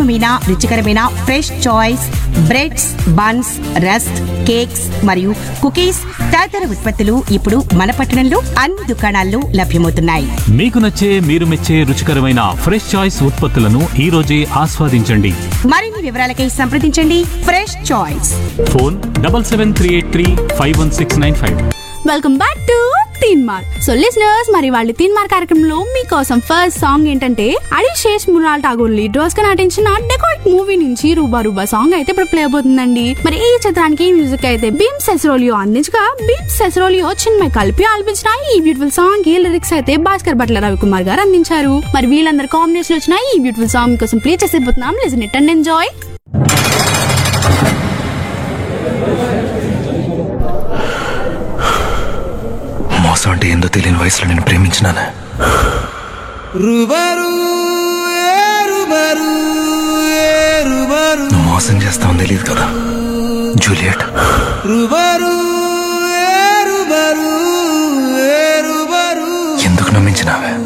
ఉత్తమమైన రుచికరమైన fresh choice breads buns rusk cakes మరియు కుకీస్ తదితర ఉత్పత్తులు ఇప్పుడు మన పట్టణంలో అన్ని దుకాణాల్లో లభ్యమవుతున్నాయి మీకు నచ్చే మీరు మెచ్చే రుచికరమైన ఫ్రెష్ చాయిస్ ఉత్పత్తులను ఈ రోజే ఆస్వాదించండి మరిన్ని వివరాలకై సంప్రదించండి fresh choice phone double seven three eight three five one six nine five welcome back to Teen Maar so listeners మరి వాళ్ళు తీన్ మార్క్ కార్యక్రమంలో మీకోసం ఫస్ట్ సాంగ్ ఏంటంటే అడిశేష్ మురాల్ ఠాగూర్ లీడ్ రోజ్ గా నటించిన డెకాట్ మూవీ నుంచి రూబా రూబా సాంగ్ అయితే ఇప్పుడు ప్లే అయిపోతుందండి మరి ఈ చిత్రానికి మ్యూజిక్ అయితే భీమ్ సెసరోలియో అందించగా భీమ్ సెసరోలియో చిన్మయ్ కలిపి ఆలపించిన ఈ బ్యూటిఫుల్ సాంగ్ కి లిరిక్స్ అయితే భాస్కర్ భట్ల రవికుమార్ గారు అందించారు మరి వీళ్ళందరూ కాంబినేషన్ వచ్చిన ఈ బ్యూటిఫుల్ సాంగ్ కోసం ప్లే చేసేపోతున్నాం లిజన్ ఇట్ అండ్ ఎంజాయ్ మోసం అంటే ఏందో తెలియని వయసులో నేను ప్రేమించినాను రుబరు ఏ రుబరు ఏ రుబరు నువ్వు మోసం చేస్తావని తెలియదు కదా జూలియట్ రుబరు ఏ రుబరు ఏ రుబరు ఎందుకు నమ్మించినావే